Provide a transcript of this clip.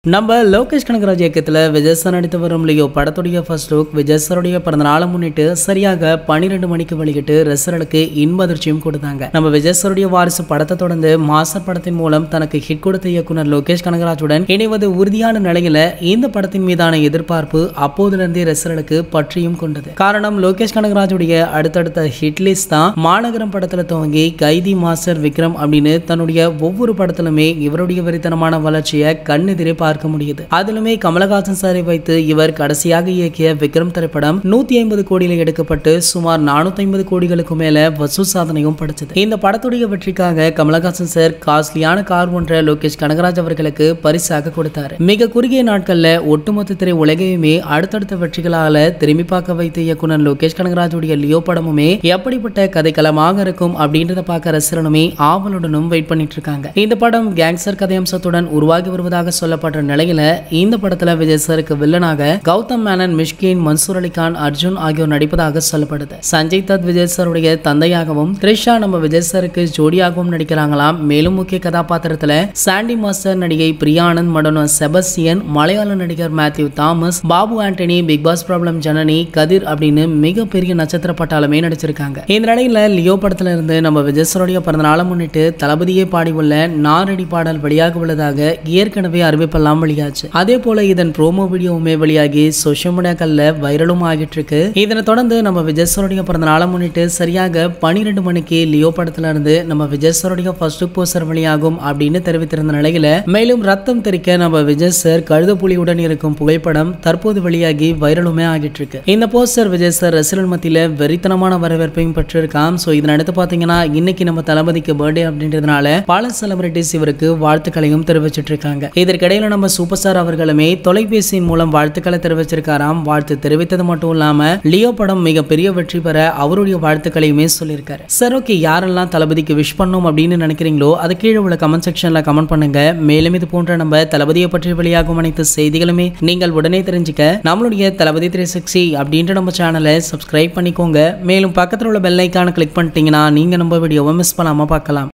நம்ம லோகேஷ் கனகராஜ் இயக்கத்தில் விஜய் சார் நடித்து வரும் லியோ படத்துடைய ஃபர்ஸ்ட் லுக் விஜய் சாருடைய பிறந்த நாளை முன்னிட்டு சரியாக பன்னிரெண்டு மணிக்கு வெளியிட்டு ரசிகர்களுக்கு இன்ப அதிர்ச்சியும் கொடுத்தாங்க நம்ம விஜய் சாருடைய வாரிசு படத்தை தொடர்ந்து மாஸ்டர் படத்தின் மூலம் தனக்கு ஹிட் கொடுத்த இயக்குனர் லோகேஷ் கனகராஜுடன் இணைவது உறுதியான நிலையில இந்த படத்தின் மீதான எதிர்பார்ப்பு அப்போதிலிருந்தே ரசிகர்களுக்கு பற்றியும் கொண்டது காரணம் லோகேஷ் கனகராஜுடைய அடுத்தடுத்த ஹிட் லிஸ்ட் தான் மாநகரம் படத்துல துவங்கி கைதி மாஸ்டர் விக்ரம் அப்படின்னு தன்னுடைய ஒவ்வொரு படத்திலுமே இவருடைய வெறித்தனமான வளர்ச்சியை கண்ணெதிரே பார்க்க முடியுது அதிலுமே கமலஹாசன் சாரை வைத்து இவர் கடைசியாக இயக்கிய விக்ரம் திரைப்படம் நூத்தி ஐம்பது கோடியில் எடுக்கப்பட்டு சுமார் நானூத்தி ஐம்பது கோடிகளுக்கு மேல வசூல் சாதனையும் படைச்சது இந்த படத்துடைய வெற்றிக்காக கமலஹாசன் சார் காஸ்ட்லியான கார் ஒன்றை லோகேஷ் கனகராஜ் அவர்களுக்கு பரிசாக கொடுத்தாரு மிக குறுகிய நாட்கள்ல ஒட்டுமொத்த திரை உலகையுமே அடுத்தடுத்த வெற்றிகளால திரும்பி பார்க்க வைத்த இயக்குனர் லோகேஷ் கனகராஜுடைய லியோ படமுமே எப்படிப்பட்ட கதைக்களமாக இருக்கும் அப்படின்றத பார்க்க ரசிகனுமே ஆவலுடனும் வெயிட் பண்ணிட்டு இருக்காங்க இந்த படம் கேங்ஸ்டர் கதையம்சத்துடன் உருவாகி வருவதாக சொல்லப்பட்ட நிலையில இந்த படத்துல விஜய் சாருக்கு வில்லனாக கௌதம் மேனன் மிஷ்கின் மன்சூர் அலிகான் அர்ஜுன் ஆகியோர் நடிப்பதாக சொல்லப்படுது சஞ்சய் தத் விஜய் சாருடைய தந்தையாகவும் த்ரிஷா நம்ம விஜய் சாருக்கு ஜோடியாகவும் நடிக்கிறாங்களாம் மேலும் முக்கிய கதாபாத்திரத்துல சாண்டி மாஸ்டர் நடிகை பிரியானந்த் மடோன செபஸ்டியன் மலையாள நடிகர் Mathew Thomas Babu Antony Bigg Boss problem Janani Kathir அப்படின்னு மிகப்பெரிய நட்சத்திர பட்டாளமே நடிச்சிருக்காங்க இந்த நிலையில லியோ படத்துல இருந்து நம்ம விஜய் சாருடைய பிறந்த நாளை முன்னிட்டு தளபதியே பாடியுள்ள நாரடி பாடல் வெளியாக உள்ளதாக ஏற்கனவே அறிவிப்பெல்லாம் வெளியாச்சு அதே போல இதன் ப்ரோமோ வீடியோவுமே வெளியாகி சோஷியல் மீடியாக்கள்ல வைரலும் ஆகிட்டு இருக்கு இதனை தொடர்ந்து நம்ம விஜய் சாருடைய பிறந்த நாளை முன்னிட்டு சரியாக பனிரெண்டு மணிக்கு லியோ படத்துல இருந்து நம்ம விஜய் சாருடைய ஃபர்ஸ்ட் போஸ்டர் வெளியாகும் அப்படின்னு தெரிவித்திருந்த நிலையில மேலும் ரத்தம் தெரிக்க நம்ம விஜய் சார் கழுத புலியுடன் இருக்கும் புகைப்படம் தற்போது வெளியாகி வைரலுமே ஆகிட்டு இருக்கு இந்த போஸ்டர் விஜய் சார் ரசிகர்கள் மத்தியில வெறித்தனமான வரவேற்பையும் பெற்றிருக்காம் ஸோ இதனை அடுத்து பாத்தீங்கன்னா இன்னைக்கு நம்ம தளபதிக்கு பர்த்டே அப்படின்றதுனால பல செலிபிரிட்டிஸ் இவருக்கு வாழ்த்துக்களையும் தெரிவிச்சிட்டு இருக்காங்க இதற்கிடையில நம்ம சூப்பர் ஸ்டார் அவர்களுமே தொலைபேசியின் மூலம் வாழ்த்துக்களை தெரிவிச்சிருக்காராம் வாழ்த்து தெரிவித்தது மட்டும் இல்லாம லியோ படம் மிகப்பெரிய வெற்றி பெற அவருடைய வாழ்த்துக்களையுமே சொல்லியிருக்காரு சார் ஓகே யாரெல்லாம் தளபதிக்கு விஷ் பண்ணும் அப்படின்னு நினைக்கிறீங்களோ அது கீழே உள்ள கமெண்ட் செக்ஷன்ல கமெண்ட் பண்ணுங்க மேலும் இது போன்ற நம்ம தளபதியை பற்றி வெளியாகும் அனைத்து செய்திகளுமே நீங்கள் உடனே தெரிஞ்சுக்க நம்மளுடைய தளபதி த்ரீ சிக்ஸ்டி அப்படின்ற நம்ம சேனலை சப்ஸ்கிரைப் பண்ணிக்கோங்க மேலும் பக்கத்தில் உள்ள பெல் ஐக்கான கிளிக் பண்ணிட்டீங்கன்னா நீங்க நம்ம வீடியோவை மிஸ் பண்ணாம பார்க்கலாம்